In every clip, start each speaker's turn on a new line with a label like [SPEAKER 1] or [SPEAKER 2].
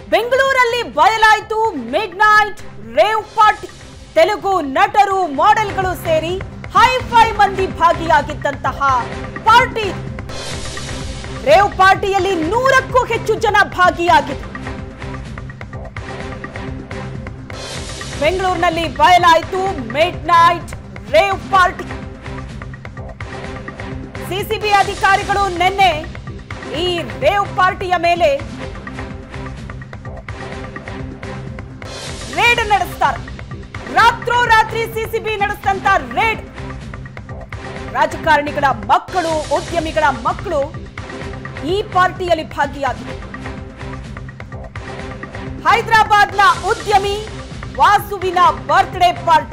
[SPEAKER 1] ಬೆಂಗಳೂರಲ್ಲಿ ಬಯಲಾಯಿತು midnight rave party Telugu ನಟರು ಮಾಡೆಲ್ಗಳು ಸೇರಿ ಹೈಫೈ ಮಂದಿ ಭಾಗಿಯಾಗಿದ್ದಂತಹ ಪಾರ್ಟಿ ರೇವ್ ಪಾರ್ಟಿಯಲ್ಲಿ ನೂರಕ್ಕೂ ಹೆಚ್ಚು ಜನ ಭಾಗಿಯಾಗಿದ್ದರು ಬೆಂಗಳೂರಿನಲ್ಲಿ ಬಯಲಾಯಿತು midnight rave party CCB ಅಧಿಕಾರಿಗಳು ನಿನ್ನೆ ಈ ರೇವ್ ಪಾರ್ಟಿಯ ಮೇಲೆ ರೇಡ್ ನಡೆಸ್ತಾರೆ ರಾತ್ರೋರಾತ್ರಿ ಸಿಸಿಬಿ ನಡೆಸಿದಂತ ರೇಡ್ ರಾಜಕಾರಣಿಗಳ ಮಕ್ಕಳು ಉದ್ಯಮಿಗಳ ಮಕ್ಕಳು ಈ ಪಾರ್ಟಿಯಲ್ಲಿ ಭಾಗಿಯಾಗಿವೆ ಹೈದರಾಬಾದ್ನ ಉದ್ಯಮಿ ವಾಸುವಿನ ಬರ್ತ್ಡೇ ಪಾರ್ಟಿ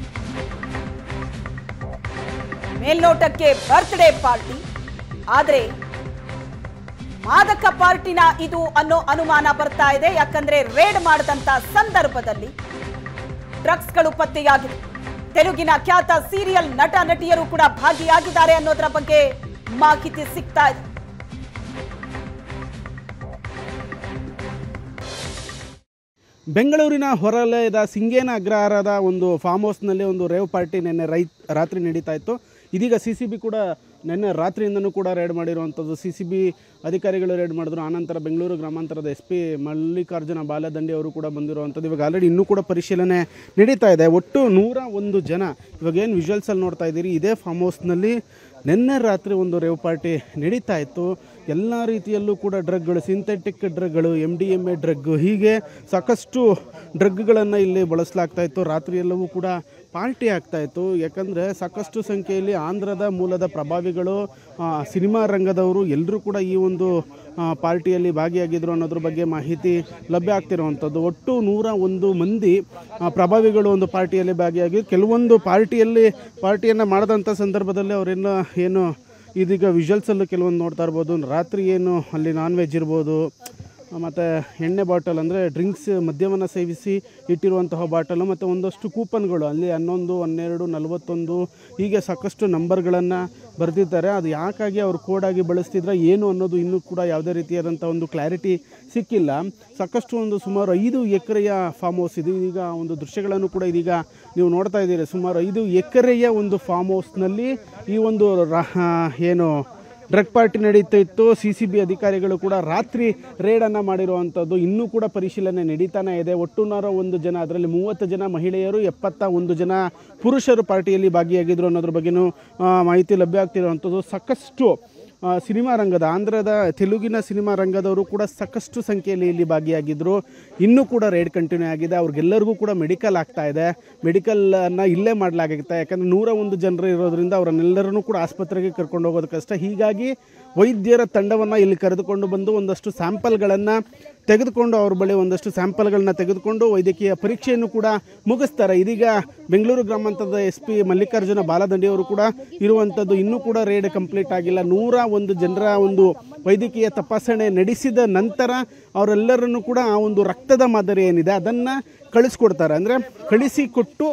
[SPEAKER 1] ಮೇಲ್ನೋಟಕ್ಕೆ ಬರ್ತ್ಡೇ ಪಾರ್ಟಿ ಆದರೆ ಮಾದಕ ಪಾರ್ಟಿನ ಇದು ಅನ್ನೋ ಅನುಮಾನ ಬರ್ತಾ ಇದೆ ಯಾಕಂದ್ರೆ ರೇಡ್ ಮಾಡಿದಂತ ಸಂದರ್ಭದಲ್ಲಿ ಡ್ರಗ್ಸ್ಗಳು ಪತ್ತೆಯಾಗಿದೆ ತೆಲುಗಿನ ಖ್ಯಾತ ಸೀರಿಯಲ್ ನಟ ನಟಿಯರು ಕೂಡ ಭಾಗಿಯಾಗಿದ್ದಾರೆ ಅನ್ನೋದರ ಬಗ್ಗೆ ಮಾಹಿತಿ ಸಿಗ್ತಾ ಇದೆ
[SPEAKER 2] ಬೆಂಗಳೂರಿನ ಹೊರವಲಯದ ಸಿಂಗೇನ ಅಗ್ರಹಾರದ ಒಂದು ಫಾರ್ಮ್ ಹೌಸ್ನಲ್ಲಿ ಒಂದು ರೇವ್ ಪಾರ್ಟಿ ನಿನ್ನೆ ರೈ ರಾತ್ರಿ ನಡೀತಾ ಇತ್ತು ಇದೀಗ ಸಿ ಸಿ ಬಿ ಕೂಡ ನಿನ್ನೆ ರಾತ್ರಿಯಿಂದನೂ ಕೂಡ ರೇಡ್ ಮಾಡಿರುವಂಥದ್ದು ಸಿ ಸಿ ಬಿ ಅಧಿಕಾರಿಗಳು ರೇಡ್ ಮಾಡಿದ್ರು ಆನಂತರ ಬೆಂಗಳೂರು ಗ್ರಾಮಾಂತರದ ಎಸ್ ಪಿ ಮಲ್ಲಿಕಾರ್ಜುನ ಬಾಲದಂಡಿ ಅವರು ಕೂಡ ಬಂದಿರುವಂಥದ್ದು ಇವಾಗ ಆಲ್ರೆಡಿ ಇನ್ನೂ ಕೂಡ ಪರಿಶೀಲನೆ ನಡೀತಾ ಇದೆ ಒಟ್ಟು ನೂರ ಒಂದು ಜನ ಇವಾಗ ಏನು ವಿಜುವಲ್ಸಲ್ಲಿ ನೋಡ್ತಾ ಇದ್ದೀರಿ ಇದೇ ಫಾರ್ಮ್ ಹೌಸ್ನಲ್ಲಿ ನಿನ್ನೆ ರಾತ್ರಿ ಒಂದು ರೇವ್ ಪಾರ್ಟಿ ನಡೀತಾ ಇತ್ತು ಎಲ್ಲ ರೀತಿಯಲ್ಲೂ ಕೂಡ ಡ್ರಗ್ಗಳು ಸಿಂಥೆಟಿಕ್ ಡ್ರಗ್ಗಳು M D M A drug ಹೀಗೆ ಸಾಕಷ್ಟು ಡ್ರಗ್ಗಳನ್ನು ಇಲ್ಲಿ ಬಳಸಲಾಗ್ತಾ ಇತ್ತು ರಾತ್ರಿ ಎಲ್ಲವೂ ಕೂಡ ಪಾರ್ಟಿ ಆಗ್ತಾ ಇತ್ತು ಯಾಕಂದರೆ ಸಾಕಷ್ಟು ಸಂಖ್ಯೆಯಲ್ಲಿ ಆಂಧ್ರದ ಮೂಲದ ಪ್ರಭಾವಿಗಳು ಆ, ಸಿನಿಮಾ ರಂಗದವರು ಎಲ್ಲರೂ ಕೂಡ ಈ ಒಂದು ಆ, ಪಾರ್ಟಿಯಲ್ಲಿ ಭಾಗಿಯಾಗಿದ್ರು ಅನ್ನೋದ್ರ ಬಗ್ಗೆ ಮಾಹಿತಿ ಲಭ್ಯ ಆಗ್ತಿರುವಂಥದ್ದು ಒಟ್ಟು ನೂರ ಒಂದು ಮಂದಿ ಆ, ಪ್ರಭಾವಿಗಳು ಒಂದು ಪಾರ್ಟಿಯಲ್ಲಿ ಭಾಗಿಯಾಗಿ ಕೆಲವೊಂದು ಪಾರ್ಟಿಯಲ್ಲಿ ಪಾರ್ಟಿಯನ್ನು ಮಾಡಿದಂಥ ಸಂದರ್ಭದಲ್ಲಿ ಅವರೆಲ್ಲ ಏನು ಇದೀಗ ವಿಜುವಲ್ಸಲ್ಲೂ ಕೆಲವೊಂದು ನೋಡ್ತಾ ಇರ್ಬೋದು ರಾತ್ರಿ ಏನು ಅಲ್ಲಿ ನಾನ್ ವೆಜ್ ಇರ್ಬೋದು ಮತ್ತು ಎಣ್ಣೆ ಬಾಟಲ್ ಅಂದರೆ ಡ್ರಿಂಕ್ಸ್ ಮದ್ಯವನ್ನು ಸೇವಿಸಿ ಇಟ್ಟಿರುವಂತಹ ಬಾಟಲು ಮತ್ತು ಒಂದಷ್ಟು ಕೂಪನ್ಗಳು ಅಲ್ಲಿ ಹನ್ನೊಂದು ಹನ್ನೆರಡು ನಲವತ್ತೊಂದು ಹೀಗೆ ಸಾಕಷ್ಟು ನಂಬರ್ಗಳನ್ನು ಬರೆದಿದ್ದಾರೆ ಅದು ಯಾಕಾಗಿ ಅವರು ಕೋಡಾಗಿ ಬಳಸ್ತಿದ್ರೆ ಏನು ಅನ್ನೋದು ಇನ್ನೂ ಕೂಡ ಯಾವುದೇ ರೀತಿಯಾದಂಥ ಒಂದು ಕ್ಲಾರಿಟಿ ಸಿಕ್ಕಿಲ್ಲ ಸಾಕಷ್ಟು ಒಂದು ಸುಮಾರು ಐದು ಎಕರೆಯ ಫಾರ್ಮ್ ಹೌಸ್ ಇದು ಈಗ ಒಂದು ದೃಶ್ಯಗಳನ್ನು ಕೂಡ ಇದೀಗ ನೀವು ನೋಡ್ತಾ ಇದ್ದೀರಿ ಸುಮಾರು ಐದು ಎಕರೆಯ ಒಂದು ಫಾರ್ಮ್ ಹೌಸ್ನಲ್ಲಿ ಈ ಒಂದು ರಾ- ಏನು ಡ್ರಗ್ ಪಾರ್ಟಿ ನಡೀತಾ ಇತ್ತು ಸಿ ಸಿ ಬಿ ಅಧಿಕಾರಿಗಳು ಕೂಡ ರಾತ್ರಿ ರೇಡನ್ನು ಮಾಡಿರುವಂಥದ್ದು ಇನ್ನೂ ಕೂಡ ಪರಿಶೀಲನೆ ನಡೀತಾನೆ ಇದೆ ಒಟ್ಟು ನೂರ ಒಂದು ಜನ ಅದರಲ್ಲಿ ಮೂವತ್ತು ಜನ ಮಹಿಳೆಯರು ಎಪ್ಪತ್ತ ಒಂದು ಜನ ಪುರುಷರು ಪಾರ್ಟಿಯಲ್ಲಿ ಭಾಗಿಯಾಗಿದ್ರು ಅನ್ನೋದ್ರ ಬಗ್ಗೆನೂ ಆ, ಮಾಹಿತಿ ಲಭ್ಯ ಆಗ್ತಿರುವಂಥದ್ದು ಸಾಕಷ್ಟು ಆ, ಸಿನಿಮಾ ರಂಗದ ಆಂಧ್ರದ ತೆಲುಗಿನ ಸಿನಿಮಾ ರಂಗದವರು ಕೂಡ ಸಾಕಷ್ಟು ಸಂಖ್ಯೆಯಲ್ಲಿ ಇಲ್ಲಿ ಭಾಗಿಯಾಗಿದ್ದರು ಇನ್ನೂ ಕೂಡ ರೇಡ್ ಕಂಟಿನ್ಯೂ ಆಗಿದೆ ಅವ್ರಿಗೆಲ್ಲರಿಗೂ ಕೂಡ ಮೆಡಿಕಲ್ ಆಗ್ತಾ ಇದೆ ಮೆಡಿಕಲನ್ನು ಇಲ್ಲೇ ಮಾಡಲಾಗುತ್ತೆ ಯಾಕಂದರೆ ನೂರ ಒಂದು ಜನರು ಇರೋದ್ರಿಂದ ಅವರನ್ನೆಲ್ಲರನ್ನೂ ಕೂಡ ಆಸ್ಪತ್ರೆಗೆ ಕರ್ಕೊಂಡು ಹೋಗೋದು ಕಷ್ಟ ಹೀಗಾಗಿ ವೈದ್ಯರ ತಂಡವನ್ನು ಇಲ್ಲಿ ಕರೆದುಕೊಂಡು ಬಂದು ಒಂದಷ್ಟು ಸ್ಯಾಂಪಲ್ಗಳನ್ನು ತೆಗೆದುಕೊಂಡು ಅವ್ರ ಬಳಿ ಒಂದಷ್ಟು ಸ್ಯಾಂಪಲ್ಗಳನ್ನ ತೆಗೆದುಕೊಂಡು ವೈದ್ಯಕೀಯ ಪರೀಕ್ಷೆಯನ್ನು ಕೂಡ ಮುಗಿಸ್ತಾರೆ ಇದೀಗ ಬೆಂಗಳೂರು ಗ್ರಾಮಾಂತರದ ಎಸ್ ಪಿ ಮಲ್ಲಿಕಾರ್ಜುನ ಬಾಲದಂಡಿ ಅವರು ಕೂಡ ಇರುವಂಥದ್ದು ಇನ್ನೂ ಕೂಡ ರೇಡ್ ಕಂಪ್ಲೀಟ್ ಆಗಿಲ್ಲ ನೂರ ಒಂದು ಜನರ ಒಂದು ವೈದ್ಯಕೀಯ ತಪಾಸಣೆ ನಡೆಸಿದ ನಂತರ ಅವರೆಲ್ಲರನ್ನು ಕೂಡ ಆ ಒಂದು ರಕ್ತದ ಮಾದರಿ ಏನಿದೆ ಅದನ್ನು ಕಳಿಸ್ಕೊಡ್ತಾರೆ ಅಂದರೆ ಕಳಿಸಿಕೊಟ್ಟು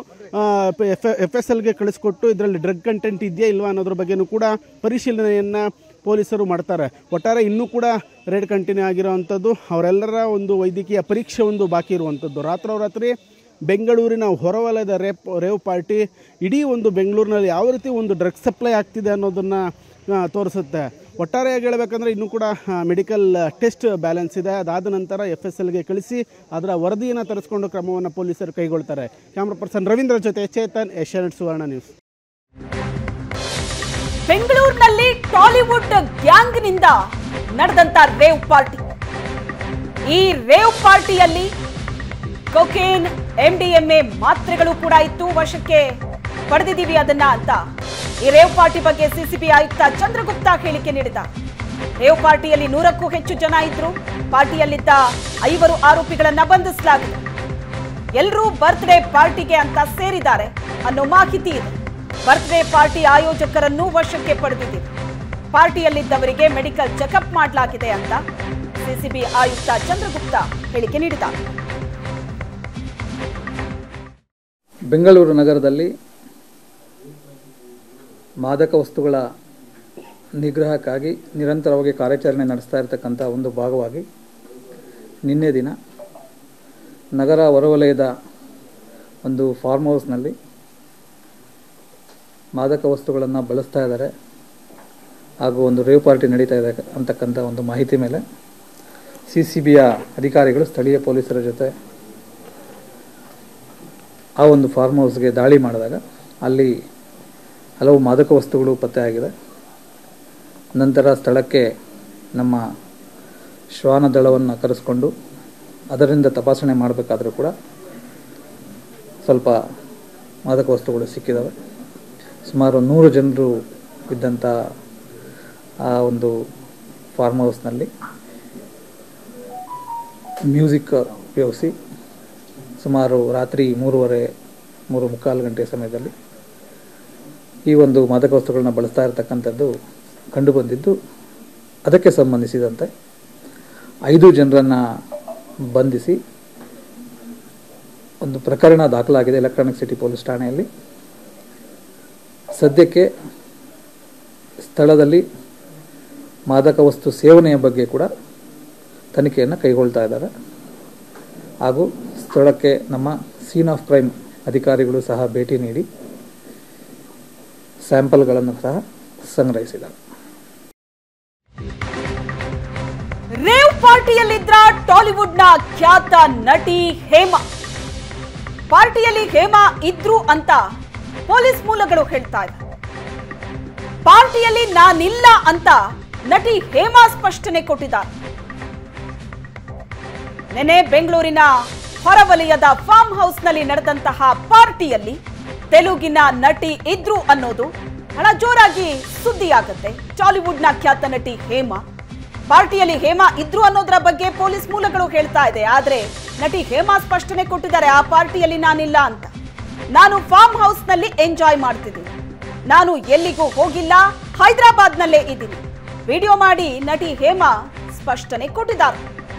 [SPEAKER 2] ಎಫ್ ಎಫ್ ಎಸ್ ಎಲ್ಗೆ ಕಳಿಸ್ಕೊಟ್ಟು ಇದರಲ್ಲಿ ಡ್ರಗ್ ಕಂಟೆಂಟ್ ಇದೆಯಾ ಇಲ್ವಾ ಅನ್ನೋದ್ರ ಬಗ್ಗೆನೂ ಕೂಡ ಪರಿಶೀಲನೆಯನ್ನು ಪೊಲೀಸರು ಮಾಡ್ತಾರೆ ಒಟ್ಟಾರೆ ಇನ್ನೂ ಕೂಡ ರೇಡ್ ಕಂಟಿನ್ಯೂ ಆಗಿರೋವಂಥದ್ದು ಅವರೆಲ್ಲರ ಒಂದು ವೈದ್ಯಕೀಯ ಪರೀಕ್ಷೆ ಒಂದು ಬಾಕಿ ಇರುವಂಥದ್ದು ರಾತ್ರೋರಾತ್ರಿ ಬೆಂಗಳೂರಿನ ಹೊರವಲಯದ ರೇಪ್ ರೇವ್ ಪಾರ್ಟಿ ಇಡೀ ಒಂದು ಬೆಂಗಳೂರಿನಲ್ಲಿ ಯಾವ ರೀತಿ ಒಂದು ಡ್ರಗ್ ಸಪ್ಲೈ ಆಗ್ತಿದೆ ಅನ್ನೋದನ್ನು ತೋರಿಸುತ್ತೆ ಒಟ್ಟಾರೆಯಾಗಿ ಹೇಳಬೇಕಂದ್ರೆ ಇನ್ನೂ ಕೂಡ ಮೆಡಿಕಲ್ ಟೆಸ್ಟ್ ಬ್ಯಾಲೆನ್ಸ್ ಇದೆ ಅದಾದ ನಂತರ ಎಫ್ ಎಸ್ ಎಲ್ಗೆ ಕಳಿಸಿ ಅದರ ವರದಿಯನ್ನು ತರಿಸ್ಕೊಂಡು ಕ್ರಮವನ್ನು ಪೊಲೀಸರು ಕೈಗೊಳ್ತಾರೆ ಕ್ಯಾಮ್ರಾ ಪರ್ಸನ್ ರವೀಂದ್ರ ಜೊತೆ ಚೇತನ್ ಏಷ್ಯಾನೆಟ್ ಸುವರ್ಣ ನ್ಯೂಸ್
[SPEAKER 1] ಬೆಂಗಳೂರಿನಲ್ಲಿ ಟಾಲಿವುಡ್ ಗ್ಯಾಂಗ್ನಿಂದ ನಡೆದಂತ ರೇವ್ ಪಾರ್ಟಿ ಈ ರೇವ್ ಪಾರ್ಟಿಯಲ್ಲಿ ಕೊಕೇನ್ ಎಂಡಿಎಂಎ ಮಾತ್ರೆಗಳು ಕೂಡ ಇತ್ತು ವಶಕ್ಕೆ ಪಡೆದಿದ್ದೀವಿ ಅದನ್ನ ಅಂತ ಈ ರೇವ್ ಪಾರ್ಟಿ ಬಗ್ಗೆ ಸಿಸಿಬಿ ಆಯುಕ್ತ ಚಂದ್ರಗುಪ್ತ ಹೇಳಿಕೆ ನೀಡಿದ್ದಾರೆ ರೇವ್ ಪಾರ್ಟಿಯಲ್ಲಿ ನೂರಕ್ಕೂ ಹೆಚ್ಚು ಜನ ಇದ್ರು ಪಾರ್ಟಿಯಲ್ಲಿದ್ದ ಐವರು ಆರೋಪಿಗಳನ್ನ ಬಂಧಿಸಲಾಗಿದೆ ಎಲ್ಲರೂ ಬರ್ತ್ಡೇ ಪಾರ್ಟಿಗೆ ಅಂತ ಸೇರಿದ್ದಾರೆ ಅನ್ನೋ ಮಾಹಿತಿ ಇದೆ ಬರ್ತ್ಡೇ ಪಾರ್ಟಿ ಆಯೋಜಕರನ್ನು ವಶಕ್ಕೆ ಪಡೆದಿದ್ದೀವಿ ಪಾರ್ಟಿಯಲ್ಲಿದ್ದವರಿಗೆ ಮೆಡಿಕಲ್ ಚೆಕಪ್ ಮಾಡಲಾಗಿದೆ ಅಂತ ಸಿಸಿಬಿ ಆಯುಕ್ತ ಚಂದ್ರಗುಪ್ತ ಹೇಳಿಕೆ ನೀಡಿದ್ದಾರೆ
[SPEAKER 3] ಬೆಂಗಳೂರು ನಗರದಲ್ಲಿ ಮಾದಕ ವಸ್ತುಗಳ ನಿಗ್ರಹಕ್ಕಾಗಿ ನಿರಂತರವಾಗಿ ಕಾರ್ಯಾಚರಣೆ ನಡೆಸ್ತಾ ಇರತಕ್ಕಂಥ ಒಂದು ಭಾಗವಾಗಿ ನಿನ್ನೆ ದಿನ ನಗರ ಹೊರವಲಯದ ಒಂದು ಫಾರ್ಮ್ ಹೌಸ್ನಲ್ಲಿ ಮಾದಕ ವಸ್ತುಗಳನ್ನು ಬಳಸ್ತಾ ಇದ್ದಾರೆ ಹಾಗೂ ಒಂದು ರೇವ್ ಪಾರ್ಟಿ ನಡೀತಾ ಇದೆ ಅಂತಕ್ಕಂಥ ಒಂದು ಮಾಹಿತಿ ಮೇಲೆ ಸಿ ಸಿ ಬಿಯ ಅಧಿಕಾರಿಗಳು ಸ್ಥಳೀಯ ಪೊಲೀಸರ ಜೊತೆ ಆ ಒಂದು ಫಾರ್ಮ್ ಹೌಸ್ಗೆ ದಾಳಿ ಮಾಡಿದಾಗ ಅಲ್ಲಿ ಹಲವು ಮಾದಕ ವಸ್ತುಗಳು ಪತ್ತೆಯಾಗಿದೆ ನಂತರ ಸ್ಥಳಕ್ಕೆ ನಮ್ಮ ಶ್ವಾನ ದಳವನ್ನು ಕರೆಸ್ಕೊಂಡು ಅದರಿಂದ ತಪಾಸಣೆ ಮಾಡಬೇಕಾದ್ರೂ ಕೂಡ ಸ್ವಲ್ಪ ಮಾದಕ ವಸ್ತುಗಳು ಸಿಕ್ಕಿದ್ದಾವೆ ಸುಮಾರು ನೂರು ಜನರು ಇದ್ದಂಥ ಆ ಒಂದು ಫಾರ್ಮ್ ಹೌಸ್ನಲ್ಲಿ ಮ್ಯೂಸಿಕ್ ಉಪಯೋಗಿಸಿ ಸುಮಾರು ರಾತ್ರಿ ಮೂರುವರೆ ಮೂರು ಮುಕ್ಕಾಲು ಗಂಟೆ ಸಮಯದಲ್ಲಿ ಈ ಒಂದು ಮಾದಕ ವಸ್ತುಗಳನ್ನ ಬಳಸ್ತಾ ಇರತಕ್ಕಂಥದ್ದು ಕಂಡುಬಂದಿದ್ದು ಅದಕ್ಕೆ ಸಂಬಂಧಿಸಿದಂತೆ ಐದು ಜನರನ್ನು ಬಂಧಿಸಿ ಒಂದು ಪ್ರಕರಣ ದಾಖಲಾಗಿದೆ ಎಲೆಕ್ಟ್ರಾನಿಕ್ ಸಿಟಿ ಪೊಲೀಸ್ ಠಾಣೆಯಲ್ಲಿ ಸದ್ಯಕ್ಕೆ ಸ್ಥಳದಲ್ಲಿ ಮಾದಕ ವಸ್ತು ಸೇವನೆಯ ಬಗ್ಗೆ ಕೂಡ ತನಿಖೆಯನ್ನು ಕೈಗೊಳ್ತಾ ಇದ್ದಾರೆ ಹಾಗೂ ಸ್ಥಳಕ್ಕೆ ನಮ್ಮ ಸೀನ್ ಆಫ್ ಕ್ರೈಮ್ ಅಧಿಕಾರಿಗಳು ಸಹ ಭೇಟಿ ನೀಡಿ ಸ್ಯಾಂಪಲ್ಗಳನ್ನು ಸಹ ಸಂಗ್ರಹಿಸಿದ್ದಾರೆ
[SPEAKER 1] ರೇವ್ ಪಾರ್ಟಿಯಲ್ಲಿದ್ರ ಟಾಲಿವುಡ್ನ ಖ್ಯಾತ ನಟಿ ಹೇಮಾ ಪಾರ್ಟಿಯಲ್ಲಿ ಹೇಮಾ ಇದ್ರು ಅಂತ ಪೊಲೀಸ್ ಮೂಲಗಳು ಹೇಳ್ತಾ ಇವೆ ಪಾರ್ಟಿಯಲ್ಲಿ ನಾನಿಲ್ಲ ಅಂತ ನಟಿ ಹೇಮಾ ಸ್ಪಷ್ಟನೆ ಕೊಟ್ಟಿದ್ದಾರೆ ನೆನೆ ಬೆಂಗಳೂರಿನ ಹೊರವಲಯದ ಫಾರ್ಮ್ ಹೌಸ್ನಲ್ಲಿ ನಡೆದಂತಹ ಪಾರ್ಟಿಯಲ್ಲಿ ತೆಲುಗಿನ ನಟಿ ಇದ್ರು ಅನ್ನೋದು ಬಹಳ ಜೋರಾಗಿ ಸುದ್ದಿಯಾಗತ್ತೆ ಟಾಲಿವುಡ್ನ ಖ್ಯಾತ ನಟಿ ಹೇಮಾ ಪಾರ್ಟಿಯಲ್ಲಿ ಹೇಮಾ ಇದ್ರು ಅನ್ನೋದರ ಬಗ್ಗೆ ಪೊಲೀಸ್ ಮೂಲಗಳು ಹೇಳ್ತಾ ಇದೆ ಆದ್ರೆ ನಟಿ ಹೇಮಾ ಸ್ಪಷ್ಟನೆ ಕೊಟ್ಟಿದ್ದಾರೆ ಆ ಪಾರ್ಟಿಯಲ್ಲಿ ನಾನಿಲ್ಲ ಅಂತ ನಾನು ಫಾರ್ಮ್ ಹೌಸ್ನಲ್ಲಿ ಎಂಜಾಯ್ ಮಾಡ್ತಿದ್ದೀನಿ ನಾನು ಎಲ್ಲಿಗೂ ಹೋಗಿಲ್ಲ ಹೈದರಾಬಾದ್ನಲ್ಲೇ ಇದ್ದೀನಿ ವಿಡಿಯೋ ಮಾಡಿ ನಟಿ ಹೇಮಾ స్పష్టನೆ కొట్టిదారు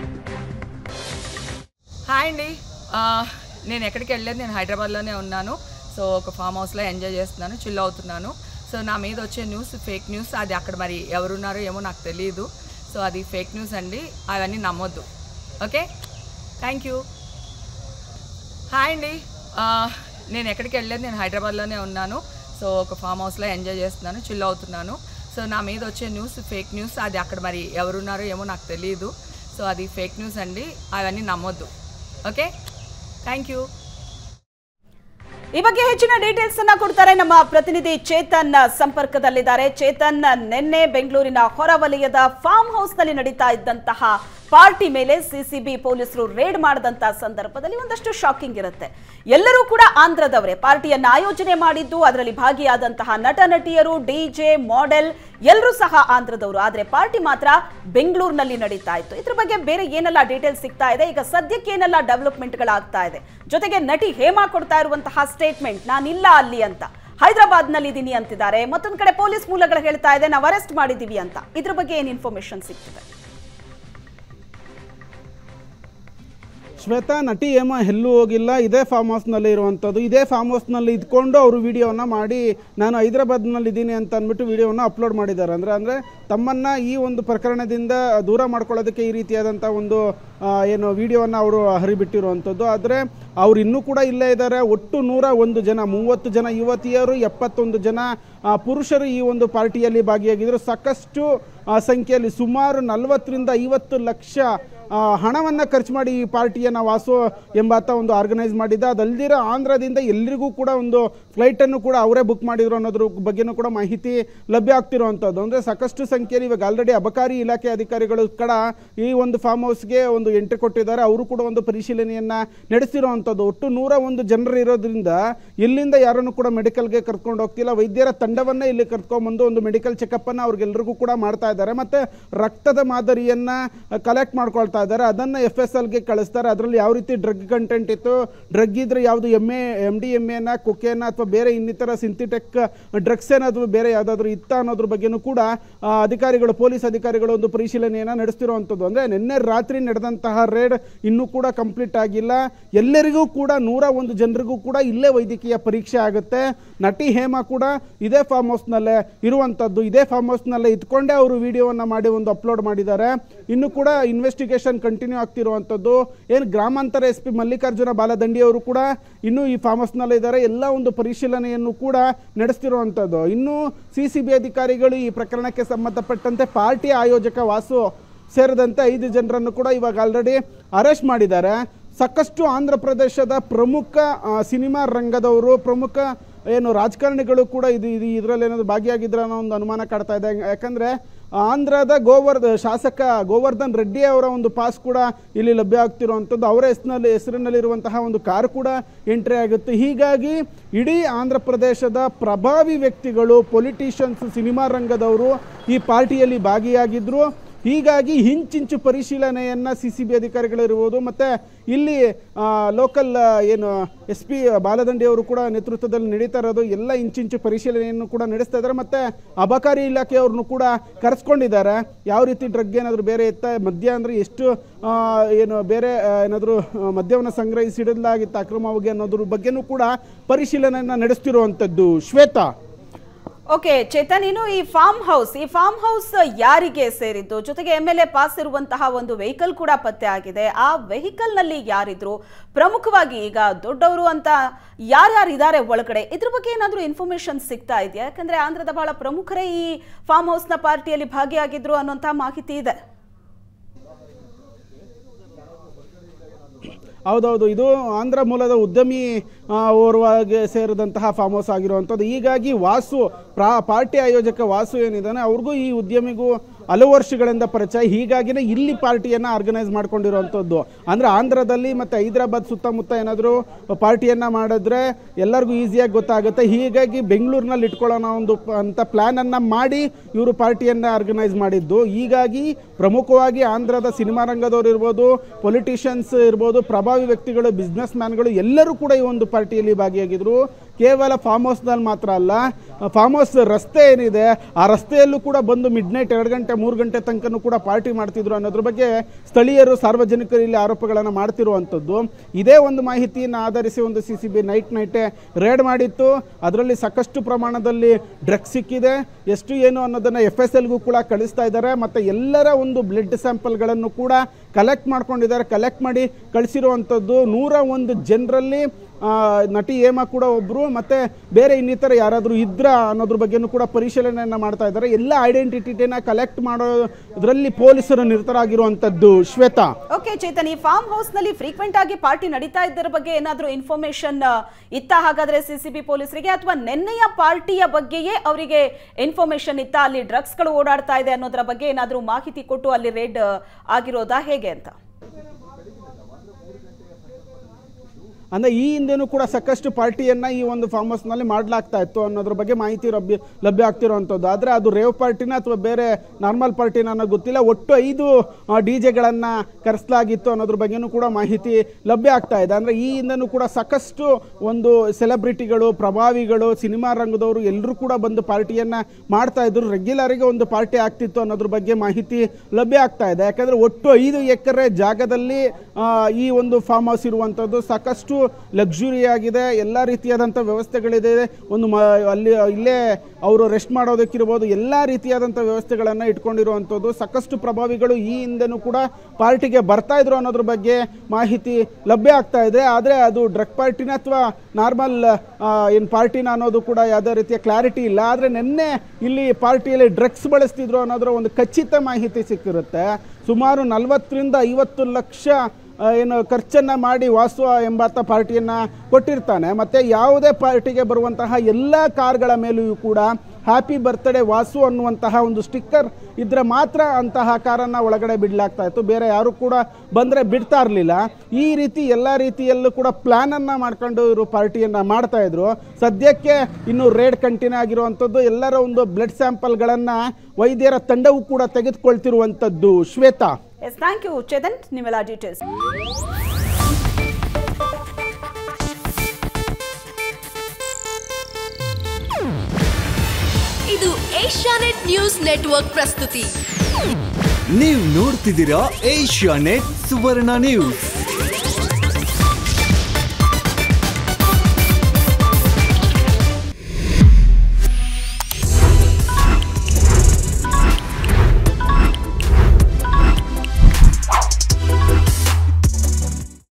[SPEAKER 4] హాయ్ అండి ఆ, నేను ఎక్కడికి వెళ్ళలేదు నేను హైదరాబాద్లోనే ఉన్నాను సో ఒక ఫామ్ హౌస్లో ఎంజాయ్ చేస్తున్నాను చిల్ అవుతున్నాను సో నా మీద వచ్చే న్యూస్ ఫేక్ న్యూస్ అది అక్కడ మరి ఎవరున్నారో ఏమో నాకు తెలియదు సో అది ఫేక్ న్యూస్ అండి అవన్నీ నమ్మొద్దు ఓకే థ్యాంక్ యూ హాయ్ అండి ఆ, నేను ఎక్కడికి వెళ్ళలేదు నేను హైదరాబాద్లోనే ఉన్నాను సో ఒక ఫామ్ హౌస్లో ఎంజాయ్ చేస్తున్నాను చిల్ అవుతున్నాను సో నా మీద వచ్చే న్యూస్ ఫేక్ న్యూస్ అది అక్కడ మరి ఎవరున్నారో ఏమో నాకు తెలియదు సో అది ఫేక్ న్యూస్ అండి అవన్నీ నమ్మొద్దు ఓకే థ్యాంక్ యూ
[SPEAKER 1] ಈ ಬಗ್ಗೆ ಹೆಚ್ಚಿನ ಡೀಟೇಲ್ಸ್ ಅನ್ನ ಕೊಡ್ತಾರೆ ನಮ್ಮ ಪ್ರತಿನಿಧಿ ಚೇತನ್ ಸಂಪರ್ಕದಲ್ಲಿದ್ದಾರೆ ಚೇತನ್ ನಿನ್ನೆ ಬೆಂಗಳೂರಿನ ಹೊರವಲಯದ ಫಾರ್ಮ್ ಹೌಸ್ ನಲ್ಲಿ ನಡೀತಾ ಇದ್ದಂತಹ ಪಾರ್ಟಿ ಮೇಲೆ ಸಿಸಿಬಿ ಪೊಲೀಸರು ರೇಡ್ ಮಾಡಿದಂತಹ ಸಂದರ್ಭದಲ್ಲಿ ಒಂದಷ್ಟು ಶಾಕಿಂಗ್ ಇರುತ್ತೆ ಎಲ್ಲರೂ ಕೂಡ ಆಂಧ್ರದವರೇ ಪಾರ್ಟಿಯನ್ನ ಆಯೋಜನೆ ಮಾಡಿದ್ದು ಅದರಲ್ಲಿ ಭಾಗಿಯಾದಂತಹ ನಟ ನಟಿಯರು ಡಿಜೆ ಮಾಡೆಲ್ ಎಲ್ಲರೂ ಸಹ ಆಂಧ್ರದವರು ಆದ್ರೆ ಪಾರ್ಟಿ ಮಾತ್ರ ಬೆಂಗಳೂರಿನಲ್ಲಿ ನಡೀತಾ ಇತ್ತು ಇದ್ರ ಬಗ್ಗೆ ಬೇರೆ ಏನೆಲ್ಲ ಡೀಟೇಲ್ಸ್ ಸಿಗ್ತಾ ಇದೆ ಈಗ ಸದ್ಯಕ್ಕೆ ಏನೆಲ್ಲ ಡೆವಲಪ್ಮೆಂಟ್ಗಳಾಗ್ತಾ ಇದೆ ಜೊತೆಗೆ ನಟಿ ಹೇಮಾ ಕೊಡ್ತಾ ಇರುವಂತಹ ಸ್ಟೇಟ್ಮೆಂಟ್ ನಾನಿಲ್ಲ ಅಲ್ಲಿ ಅಂತ ಹೈದರಾಬಾದ್ ನಲ್ಲಿ ಇದ್ದೀನಿ ಅಂತಿದ್ದಾರೆ ಮತ್ತೊಂದ್ ಕಡೆ ಪೊಲೀಸ್ ಮೂಲಗಳು ಹೇಳ್ತಾ ಇದೆ ನಾವು ಅರೆಸ್ಟ್ ಮಾಡಿದೀವಿ ಅಂತ ಇದ್ರ ಬಗ್ಗೆ ಏನ್ ಇನ್ಫಾರ್ಮೇಶನ್ ಸಿಗ್ತಿದೆ
[SPEAKER 2] ಶ್ವೇತಾ ನಟಿ ಹೇಮ ಎಲ್ಲೂ ಹೋಗಿಲ್ಲ ಇದೇ ಫಾರ್ಮ್ ಹೌಸ್ನಲ್ಲಿ ಇರುವಂಥದ್ದು ಇದೇ ಫಾರ್ಮ್ ಹೌಸ್ನಲ್ಲಿ ಇದ್ಕೊಂಡು ಅವರು ವಿಡಿಯೋನ ಮಾಡಿ ನಾನು ಹೈದರಾಬಾದ್ನಲ್ಲಿ ಇದ್ದೀನಿ ಅಂತ ಅಂದ್ಬಿಟ್ಟು ವಿಡಿಯೋನ ಅಪ್ಲೋಡ್ ಮಾಡಿದ್ದಾರೆ ಅಂದರೆ ಅಂದರೆ ತಮ್ಮನ್ನು ಈ ಒಂದು ಪ್ರಕರಣದಿಂದ ದೂರ ಮಾಡ್ಕೊಳ್ಳೋದಕ್ಕೆ ಈ ರೀತಿಯಾದಂಥ ಒಂದು ಆ, ಏನು ವಿಡಿಯೋನ ಅವರು ಹರಿಬಿಟ್ಟಿರುವಂಥದ್ದು ಆದರೆ ಅವ್ರು ಇನ್ನೂ ಕೂಡ ಇಲ್ಲೇ ಇದ್ದಾರೆ ಒಟ್ಟು ನೂರ ಒಂದು ಜನ ಮೂವತ್ತು ಜನ ಯುವತಿಯರು ಎಪ್ಪತ್ತೊಂದು ಜನ ಆ, ಪುರುಷರು ಈ ಒಂದು ಪಾರ್ಟಿಯಲ್ಲಿ ಭಾಗಿಯಾಗಿದ್ದರು ಸಾಕಷ್ಟು ಆ, ಸಂಖ್ಯೆಯಲ್ಲಿ ಸುಮಾರು ನಲವತ್ತರಿಂದ ಐವತ್ತು ಲಕ್ಷ ಹಣವನ್ನು ಖರ್ಚು ಮಾಡಿ ಈ ಪಾರ್ಟಿಯನ್ನು ವಾಸು ಎಂಬಾತ ಒಂದು ಆರ್ಗನೈಸ್ ಮಾಡಿದ್ದ ಅದಲ್ದಿರ ಆಂಧ್ರದಿಂದ ಎಲ್ರಿಗೂ ಕೂಡ ಒಂದು ಫ್ಲೈಟನ್ನು ಕೂಡ ಅವರೇ ಬುಕ್ ಮಾಡಿದ್ರು ಅನ್ನೋದ್ರ ಬಗ್ಗೆನೂ ಕೂಡ ಮಾಹಿತಿ ಲಭ್ಯ ಆಗ್ತಿರುವಂಥದ್ದು ಅಂದರೆ ಸಾಕಷ್ಟು ಸಂಖ್ಯೆಯಲ್ಲಿ ಇವಾಗ ಆಲ್ರೆಡಿ ಅಬಕಾರಿ ಇಲಾಖೆ ಅಧಿಕಾರಿಗಳು ಕೂಡ ಈ ಒಂದು ಫಾರ್ಮ್ ಹೌಸ್ಗೆ ಒಂದು ಎಂಟ್ರಿ ಕೊಟ್ಟಿದ್ದಾರೆ ಅವರು ಕೂಡ ಒಂದು ಪರಿಶೀಲನೆಯನ್ನು ನಡೆಸಿರುವಂಥದ್ದು ಒಟ್ಟು ನೂರ ಒಂದು ಜನರು ಇರೋದ್ರಿಂದ ಎಲ್ಲಿಂದ ಯಾರನ್ನು ಕೂಡ ಮೆಡಿಕಲ್ಗೆ ಕರ್ಕೊಂಡು ಹೋಗ್ತಿಲ್ಲ ವೈದ್ಯರ ತಂಡವನ್ನೇ ಇಲ್ಲಿ ಕರ್ಕೊಂಡ್ಬಂದು ಒಂದು ಮೆಡಿಕಲ್ ಚೆಕಪ್ಪನ್ನು ಅವ್ರಿಗೆಲ್ರಿಗೂ ಕೂಡ ಮಾಡ್ತಾ ಇದ್ದಾರೆ ಮತ್ತು ರಕ್ತದ ಮಾದರಿಯನ್ನು ಕಲೆಕ್ಟ್ ಮಾಡ್ಕೊಳ್ತಾ ಇದ್ದಾರೆ ಅದನ್ನು ಎಫ್ ಎಸ್ ಎಲ್ಗೆ ಕಳಿಸ್ತಾರೆ ಅದರಲ್ಲಿ ಯಾವ ರೀತಿ ಡ್ರಗ್ ಕಂಟೆಂಟ್ ಇತ್ತು ಡ್ರಗ್ ಇದ್ರೆ ಯಾವುದು M A M D M ಎನ ಕೊಕೆನ ಅಥವಾ ಬೇರೆ ಇನ್ನಿತರ ಸಿಂಥೆಟಿಕ್ ಡ್ರಗ್ಸ್ ಏನಾದರೂ ಬೇರೆ ಯಾವುದಾದ್ರೂ ಇತ್ತ ಅನ್ನೋದ್ರ ಬಗ್ಗೆನೂ ಕೂಡ ಆ, ಅಧಿಕಾರಿಗಳು ಪೊಲೀಸ್ ಅಧಿಕಾರಿಗಳು ಒಂದು ಪರಿಶೀಲನೆಯನ್ನು ನಡೆಸ್ತಿರುವಂಥದ್ದು ಅಂದರೆ ನಿನ್ನೆ ರಾತ್ರಿ ನಡೆದಂತಹ ರೇಡ್ ಇನ್ನೂ ಕೂಡ ಕಂಪ್ಲೀಟ್ ಆಗಿಲ್ಲ ಎಲ್ಲರಿಗೂ ಕೂಡ ನೂರ ಒಂದು ಜನರಿಗೂ ಕೂಡ ಇಲ್ಲೇ ವೈದ್ಯಕೀಯ ಪರೀಕ್ಷೆ ಆಗುತ್ತೆ ನಟಿ ಹೇಮಾ ಕೂಡ ಇದೇ ಫಾರ್ಮ್ ಹೌಸ್ನಲ್ಲೇ ಇರುವಂಥದ್ದು ಇದೇ ಫಾರ್ಮ್ ಹೌಸ್ನಲ್ಲೇ ಇದ್ಕೊಂಡೇ ಅವರು ವಿಡಿಯೋವನ್ನು ಮಾಡಿ ಒಂದು ಅಪ್ಲೋಡ್ ಮಾಡಿದ್ದಾರೆ ಇನ್ನು ಕೂಡ ಇನ್ವೆಸ್ಟಿಗೇಷನ್ ಪ್ಯಾಟರ್ನ್ ಕಂಟಿನ್ಯೂ ಆಗ್ತಿರುವಂಥದ್ದು ಏನು ಗ್ರಾಮಾಂತರ ಎಸ್ ಪಿ ಮಲ್ಲಿಕಾರ್ಜುನ ಬಾಲದಂಡಿ ಅವರು ಕೂಡ ಇನ್ನೂ ಈ ಫಾರ್ಮ್ ಹೌಸ್ನಲ್ಲಿ ಇದ್ದಾರೆ ಎಲ್ಲ ಒಂದು ಪರಿಶೀಲನೆಯನ್ನು ಕೂಡ ನಡೆಸ್ತಿರುವಂಥದ್ದು ಇನ್ನು ಸಿ ಸಿ ಬಿ ಅಧಿಕಾರಿಗಳು ಈ ಪ್ರಕರಣಕ್ಕೆ ಸಂಬಂಧಪಟ್ಟಂತೆ ಪಾರ್ಟಿ ಆಯೋಜಕ ವಾಸು ಸೇರಿದಂತೆ ಐದು ಜನರನ್ನು ಕೂಡ ಇವಾಗ ಆಲ್ರೆಡಿ ಅರೆಸ್ಟ್ ಮಾಡಿದ್ದಾರೆ ಸಾಕಷ್ಟು ಆಂಧ್ರ ಪ್ರದೇಶದ ಪ್ರಮುಖ ಆ, ಸಿನಿಮಾ ರಂಗದವರು ಪ್ರಮುಖ ಏನು ರಾಜಕಾರಣಿಗಳು ಕೂಡ ಇದು ಇದು ಇದರಲ್ಲಿ ಏನಾದ್ರು ಭಾಗಿಯಾಗಿದ್ರ ಅನ್ನೋ ಒಂದು ಅನುಮಾನ ಕಾಡ್ತಾ ಇದೆ ಯಾಕಂದ್ರೆ ಆಂಧ್ರದ ಗೋವರ್ಧ ಶಾಸಕ ಗೋವರ್ಧನ್ ರೆಡ್ಡಿ ಅವರ ಒಂದು ಪಾಸ್ ಕೂಡ ಇಲ್ಲಿ ಲಭ್ಯ ಆಗ್ತಿರುವಂಥದ್ದು ಅವರ ಹೆಸರಿನಲ್ಲಿ ಹೆಸರಿನಲ್ಲಿರುವಂತಹ ಒಂದು ಕಾರ್ ಕೂಡ ಎಂಟ್ರಿ ಆಗುತ್ತೆ ಹೀಗಾಗಿ ಇಡೀ ಆಂಧ್ರ ಪ್ರದೇಶದ ಪ್ರಭಾವಿ ವ್ಯಕ್ತಿಗಳು ಪೊಲಿಟಿಷಿಯನ್ಸ್ ಸಿನಿಮಾ ರಂಗದವರು ಈ ಪಾರ್ಟಿಯಲ್ಲಿ ಭಾಗಿಯಾಗಿದ್ರು ಹೀಗಾಗಿ ಹಿಂಚಿಂಚು ಪರಿಶೀಲನೆಯನ್ನ ಸಿ ಸಿ ಬಿ ಅಧಿಕಾರಿಗಳಿರ್ಬೋದು ಮತ್ತೆ ಇಲ್ಲಿ ಲೋಕಲ್ ಏನು ಎಸ್ ಪಿ ಬಾಲದಂಡಿ ಅವರು ಕೂಡ ನೇತೃತ್ವದಲ್ಲಿ ನಡೀತಾ ಇರೋದು ಎಲ್ಲ ಇಂಚಿಂಚು ಪರಿಶೀಲನೆಯನ್ನು ಕೂಡ ನಡೆಸ್ತಾ ಇದ್ದಾರೆ ಮತ್ತೆ ಅಬಕಾರಿ ಇಲಾಖೆಯವ್ರನ್ನು ಕೂಡ ಕರೆಸ್ಕೊಂಡಿದ್ದಾರೆ ಯಾವ ರೀತಿ ಡ್ರಗ್ ಏನಾದರೂ ಬೇರೆ ಇತ್ತ ಮದ್ಯ ಅಂದ್ರೆ ಎಷ್ಟು ಆ, ಏನು ಬೇರೆ ಆ, ಏನಾದರೂ ಆ, ಮದ್ಯವನ್ನು ಸಂಗ್ರಹಿಸಿ ಇಡಲಾಗಿತ್ತು ಅಕ್ರಮವಾಗಿ ಅನ್ನೋದ್ರ ಬಗ್ಗೆನೂ ಕೂಡ ಪರಿಶೀಲನೆಯನ್ನ ನಡೆಸ್ತಿರುವಂಥದ್ದು ಶ್ವೇತಾ
[SPEAKER 1] ಓಕೆ ಚೇತನ್ ಇನ್ನು ಈ ಫಾರ್ಮ್ ಹೌಸ್ ಈ ಫಾರ್ಮ್ ಹೌಸ್ ಯಾರಿಗೆ ಸೇರಿದ್ದು ಜೊತೆಗೆ ಎಮ್ ಎಲ್ ಎ ಪಾಸ್ ಇರುವಂತಹ ಒಂದು ವೆಹಿಕಲ್ ಕೂಡ ಪತ್ತೆ ಆಗಿದೆ ಆ ವೆಹಿಕಲ್ ನಲ್ಲಿ ಯಾರಿದ್ರು ಪ್ರಮುಖವಾಗಿ ಈಗ ದೊಡ್ಡವರು ಅಂತ ಯಾರ್ಯಾರು ಇದ್ದಾರೆ ಒಳಗಡೆ ಇದ್ರ ಬಗ್ಗೆ ಏನಾದರೂ ಇನ್ಫಾರ್ಮೇಶನ್ ಸಿಗ್ತಾ ಇದೆಯಾ ಯಾಕಂದ್ರೆ ಆಂಧ್ರದ ಬಹಳ ಪ್ರಮುಖರೇ ಈ ಫಾರ್ಮ್ ಹೌಸ್ನ ಪಾರ್ಟಿಯಲ್ಲಿ ಭಾಗಿಯಾಗಿದ್ರು ಅನ್ನುವಂಥ ಮಾಹಿತಿ ಇದೆ
[SPEAKER 2] ಹೌದೌದು ಇದು ಆಂಧ್ರ ಮೂಲದ ಉದ್ಯಮಿ ಆ, ಓರ್ವಗೆ ಸೇರಿದಂತಹ ಫಾರ್ಮ್ ಹೌಸ್ ಆಗಿರುವಂಥದ್ದು ಹೀಗಾಗಿ ವಾಸು ಪ್ರಾ ಪಾರ್ಟಿ ಆಯೋಜಕ ವಾಸು ಏನಿದ್ದಾನೆ ಅವ್ರಿಗೂ ಈ ಉದ್ಯಮಿಗೂ ಹಲವು ವರ್ಷಗಳಿಂದ ಪರಿಚಯ ಹೀಗಾಗಿನೇ ಇಲ್ಲಿ ಪಾರ್ಟಿಯನ್ನು ಆರ್ಗನೈಸ್ ಮಾಡ್ಕೊಂಡಿರುವಂಥದ್ದು ಅಂದರೆ ಆಂಧ್ರದಲ್ಲಿ ಮತ್ತು ಹೈದರಾಬಾದ್ ಸುತ್ತಮುತ್ತ ಏನಾದರೂ ಪಾರ್ಟಿಯನ್ನು ಮಾಡಿದ್ರೆ ಎಲ್ಲರಿಗೂ ಈಸಿಯಾಗಿ ಗೊತ್ತಾಗುತ್ತೆ ಹೀಗಾಗಿ ಬೆಂಗಳೂರಿನಲ್ಲಿ ಇಟ್ಕೊಳ್ಳೋಣ ಒಂದು ಪ- ಅಂತ ಪ್ಲ್ಯಾನನ್ನು ಮಾಡಿ ಇವರು ಪಾರ್ಟಿಯನ್ನು ಆರ್ಗನೈಸ್ ಮಾಡಿದ್ದು ಹೀಗಾಗಿ ಪ್ರಮುಖವಾಗಿ ಆಂಧ್ರದ ಸಿನಿಮಾ ರಂಗದವ್ರು ಇರ್ಬೋದು ಪೊಲಿಟಿಷಿಯನ್ಸ್ ಇರ್ಬೋದು ಪ್ರಭಾವಿ ವ್ಯಕ್ತಿಗಳು ಬಿಸ್ನೆಸ್ ಮ್ಯಾನ್ಗಳು ಎಲ್ಲರೂ ಕೂಡ ಈ ಒಂದು ಪಾರ್ಟಿಯಲ್ಲಿ ಭಾಗಿಯಾಗಿದ್ರು ಕೇವಲ ಫಾರ್ಮ್ ಹೌಸ್ನಲ್ಲಿ ಮಾತ್ರ ಅಲ್ಲ ಫಾರ್ಮ್ ಹೌಸ್ ರಸ್ತೆ ಏನಿದೆ ಆ ರಸ್ತೆಯಲ್ಲೂ ಕೂಡ ಬಂದು ಮಿಡ್ ನೈಟ್ ಎರಡು ಗಂಟೆ ಮೂರು ಗಂಟೆ ತನಕನೂ ಕೂಡ ಪಾರ್ಟಿ ಮಾಡ್ತಿದ್ರು ಅನ್ನೋದ್ರ ಬಗ್ಗೆ ಸ್ಥಳೀಯರು ಸಾರ್ವಜನಿಕರು ಇಲ್ಲಿ ಆರೋಪಗಳನ್ನು ಮಾಡ್ತಿರುವಂಥದ್ದು ಇದೇ ಒಂದು ಮಾಹಿತಿಯನ್ನು ಆಧರಿಸಿ ಒಂದು ಸಿ ಸಿ ಬಿ ನೈಟ್ ನೈಟೇ ರೇಡ್ ಮಾಡಿತ್ತು ಅದರಲ್ಲಿ ಸಾಕಷ್ಟು ಪ್ರಮಾಣದಲ್ಲಿ ಡ್ರಗ್ಸ್ ಸಿಕ್ಕಿದೆ ಎಷ್ಟು ಏನು ಅನ್ನೋದನ್ನು ಎಫ್ ಎಸ್ ಎಲ್ಗೂ ಕೂಡ ಕಳಿಸ್ತಾ ಇದ್ದಾರೆ ಮತ್ತು ಎಲ್ಲರ ಒಂದು ಬ್ಲಡ್ ಸ್ಯಾಂಪಲ್ಗಳನ್ನು ಕೂಡ ಕಲೆಕ್ಟ್ ಮಾಡ್ಕೊಂಡಿದ್ದಾರೆ ಕಲೆಕ್ಟ್ ಮಾಡಿ ಕಳಿಸಿರುವಂಥದ್ದು ನೂರ ಒಂದು ಜನರಲ್ಲಿ ಆ, ನಟಿ ಹೇಮಾ ಕೂಡ ಒಬ್ಬರು ಮತ್ತೆ ಬೇರೆ ಇನ್ನಿತರ ಯಾರಾದರೂ ಇದ್ರ ಅನ್ನೋದ್ರ ಬಗ್ಗೆನೂ ಕೂಡ ಪರಿಶೀಲನೆಯನ್ನ ಮಾಡ್ತಾ ಇದ್ದಾರೆ ಎಲ್ಲ ಐಡೆಂಟಿಟಿನ ಕಲೆಕ್ಟ್ ಮಾಡೋದ್ರಲ್ಲಿ ಪೊಲೀಸರು ನಿರತರಾಗಿರುವಂಥದ್ದು ಶ್ವೇತಾ
[SPEAKER 1] ಓಕೆ ಚೇತನ್ ಈ ಫಾರ್ಮ್ ಹೌಸ್ ನಲ್ಲಿ ಫ್ರೀಕ್ವೆಂಟ್ ಆಗಿ ಪಾರ್ಟಿ ನಡೀತಾ ಇದ್ದರ ಬಗ್ಗೆ ಏನಾದರೂ ಇನ್ಫಾರ್ಮೇಶನ್ ಇತ್ತ ಹಾಗಾದ್ರೆ ಸಿಸಿಬಿ ಪೊಲೀಸರಿಗೆ ಅಥವಾ ನಿನ್ನೆಯ ಪಾರ್ಟಿಯ ಬಗ್ಗೆಯೇ ಅವರಿಗೆ ಇನ್ಫಾರ್ಮೇಶನ್ ಇತ್ತ ಅಲ್ಲಿ ಡ್ರಗ್ಸ್ ಗಳು ಓಡಾಡ್ತಾ ಇದೆ ಅನ್ನೋದರ ಬಗ್ಗೆ ಏನಾದರೂ ಮಾಹಿತಿ ಕೊಟ್ಟು ಅಲ್ಲಿ ರೇಡ್ ಆಗಿರೋದಾ ಹೇಗೆ ಅಂತ
[SPEAKER 2] ಅಂದರೆ ಈ ಹಿಂದೆನೂ ಕೂಡ ಸಾಕಷ್ಟು ಪಾರ್ಟಿಯನ್ನು ಈ ಒಂದು ಫಾರ್ಮ್ ಹೌಸ್ನಲ್ಲಿ ಮಾಡಲಾಗ್ತಾ ಇತ್ತು ಅನ್ನೋದ್ರ ಬಗ್ಗೆ ಮಾಹಿತಿ ಲಭ್ಯ ಲಭ್ಯ ಆಗ್ತಿರುವಂಥದ್ದು ಆದರೆ ಅದು ರೇವ್ ಪಾರ್ಟಿನ ಅಥವಾ ಬೇರೆ ನಾರ್ಮಲ್ ಪಾರ್ಟಿನ ಅನ್ನೋದು ಗೊತ್ತಿಲ್ಲ ಒಟ್ಟು ಐದು ಡಿ ಜೆಗಳನ್ನು ಕರೆಸಲಾಗಿತ್ತು ಅನ್ನೋದ್ರ ಬಗ್ಗೆನೂ ಕೂಡ ಮಾಹಿತಿ ಲಭ್ಯ ಆಗ್ತಾ ಇದೆ ಅಂದರೆ ಈ ಹಿಂದೆನೂ ಕೂಡ ಸಾಕಷ್ಟು ಒಂದು ಸೆಲೆಬ್ರಿಟಿಗಳು ಪ್ರಭಾವಿಗಳು ಸಿನಿಮಾ ರಂಗದವರು ಎಲ್ಲರೂ ಕೂಡ ಬಂದು ಪಾರ್ಟಿಯನ್ನು ಮಾಡ್ತಾ ಇದ್ರು ರೆಗ್ಯುಲರಿಗೆ ಒಂದು ಪಾರ್ಟಿ ಆಗ್ತಿತ್ತು ಅನ್ನೋದ್ರ ಬಗ್ಗೆ ಮಾಹಿತಿ ಲಭ್ಯ ಆಗ್ತಾ ಇದೆ ಯಾಕಂದರೆ ಒಟ್ಟು ಐದು ಎಕರೆ ಜಾಗದಲ್ಲಿ ಆ, ಈ ಒಂದು ಫಾರ್ಮ್ ಹೌಸ್ ಇರುವಂಥದ್ದು ಸಾಕಷ್ಟು ಲಕ್ಸುರಿ ಆಗಿದೆ ಎಲ್ಲ ರೀತಿಯಾದಂಥ ವ್ಯವಸ್ಥೆಗಳಿದೆ ಒಂದು ಮ ಅಲ್ಲಿ ಇಲ್ಲೇ ಅವರು ರೆಸ್ಟ್ ಮಾಡೋದಕ್ಕಿರ್ಬೋದು ಎಲ್ಲ ರೀತಿಯಾದಂಥ ವ್ಯವಸ್ಥೆಗಳನ್ನು ಇಟ್ಕೊಂಡಿರುವಂಥದ್ದು ಸಾಕಷ್ಟು ಪ್ರಭಾವಿಗಳು ಈ ಹಿಂದೆನೂ ಕೂಡ ಪಾರ್ಟಿಗೆ ಬರ್ತಾ ಇದ್ರು ಅನ್ನೋದ್ರ ಬಗ್ಗೆ ಮಾಹಿತಿ ಲಭ್ಯ ಆಗ್ತಾ ಇದೆ ಆದರೆ ಅದು ಡ್ರಗ್ ಪಾರ್ಟಿನ ಅಥವಾ ನಾರ್ಮಲ್ ಏನು ಪಾರ್ಟಿನ ಅನ್ನೋದು ಕೂಡ ಯಾವುದೇ ರೀತಿಯ ಕ್ಲಾರಿಟಿ ಇಲ್ಲ ಆದರೆ ನಿನ್ನೆ ಇಲ್ಲಿ ಪಾರ್ಟಿಯಲ್ಲಿ ಡ್ರಗ್ಸ್ ಬಳಸ್ತಿದ್ರು ಅನ್ನೋದರ ಒಂದು ಖಚಿತ ಮಾಹಿತಿ ಸಿಕ್ಕಿರುತ್ತೆ ಸುಮಾರು ನಲವತ್ತರಿಂದ ಐವತ್ತು ಲಕ್ಷ ಆ, ಏನು ಖರ್ಚನ್ನು ಮಾಡಿ ವಾಸು ಎಂಬಾತ ಪಾರ್ಟಿಯನ್ನು ಕೊಟ್ಟಿರ್ತಾನೆ ಮತ್ತು ಯಾವುದೇ ಪಾರ್ಟಿಗೆ ಬರುವಂತಹ ಎಲ್ಲ ಕಾರ್ಗಳ ಮೇಲೆಯೂ ಕೂಡ ಹ್ಯಾಪಿ ಬರ್ತ್ಡೇ ವಾಸು ಅನ್ನುವಂತಹ ಒಂದು ಸ್ಟಿಕ್ಕರ್ ಇದ್ರೆ ಮಾತ್ರ ಅಂತಹ ಕಾರನ್ನು ಒಳಗಡೆ ಬಿಡಲಾಗ್ತಾ ಇತ್ತು ಬೇರೆ ಯಾರು ಕೂಡ ಬಂದರೆ ಬಿಡ್ತಾ ಇರಲಿಲ್ಲ ಈ ರೀತಿ ಎಲ್ಲ ರೀತಿಯಲ್ಲೂ ಕೂಡ ಪ್ಲ್ಯಾನನ್ನು ಮಾಡ್ಕೊಂಡು ಇವರು ಪಾರ್ಟಿಯನ್ನು ಮಾಡ್ತಾ ಇದ್ರು ಸದ್ಯಕ್ಕೆ ಇನ್ನು ರೇಡ್ ಕಂಟಿನ್ಯೂ ಆಗಿರುವಂಥದ್ದು ಎಲ್ಲರ ಒಂದು ಬ್ಲಡ್ ಸ್ಯಾಂಪಲ್ಗಳನ್ನು ವೈದ್ಯರ ತಂಡವು ಕೂಡ ತೆಗೆದುಕೊಳ್ತಿರುವಂಥದ್ದು Shweta
[SPEAKER 1] yes thank you Chetan ನಿಮ್ಮೆಲ್ಲ ಡೀಟೇಲ್ಸ್
[SPEAKER 5] ಇದು ಏಷ್ಯಾನೆಟ್ ನ್ಯೂಸ್ ನೆಟ್ವರ್ಕ್ ಪ್ರಸ್ತುತಿ
[SPEAKER 6] ನೀವು ನೋಡ್ತಿದ್ದೀರಾ ಏಷ್ಯಾ ನೆಟ್ ಸುವರ್ಣ ನ್ಯೂಸ್